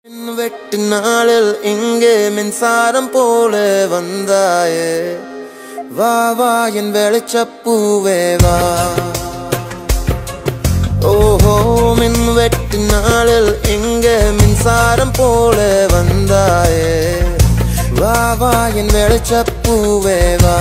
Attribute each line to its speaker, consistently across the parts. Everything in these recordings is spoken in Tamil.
Speaker 1: வெட்டு நாளில் இங்கே மின்சாரம் போல வந்தாயே வா வா என் வெளிச்சப்பூவே வா ஓஹோ மின் வெட்டு நாளில் இங்கே மின்சாரம் போல வந்தாயே வா வா என் வெளிச்சப்பூவே வா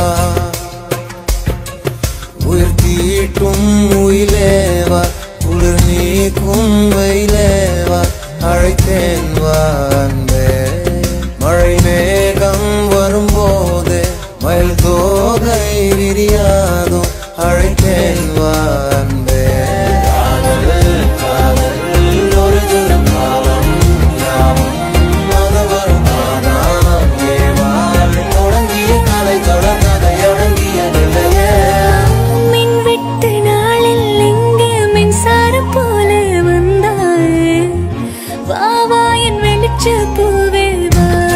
Speaker 1: உயிர் தீட்டும் உயிலேவா குளிர் நீக்கும் வெயிலேவா அழைத்தேன் வா அன்பே மழை மேகம் வரும்போது மயில் தோகை விரியாதோ அழைத்தேன் வா அன்பே காதல் காதல் ஒரு தினம் காலம் யாவும் அது வரும் காணாம் ஏவாள் தொடங்கிய கலை தொடர்கதை அடங்கியதில்லையே
Speaker 2: மின் வெட்டு நாளில் இங்கே மின்சாரம் போல வந்தாயே வா வா என் வெளிச்ச பூவே வா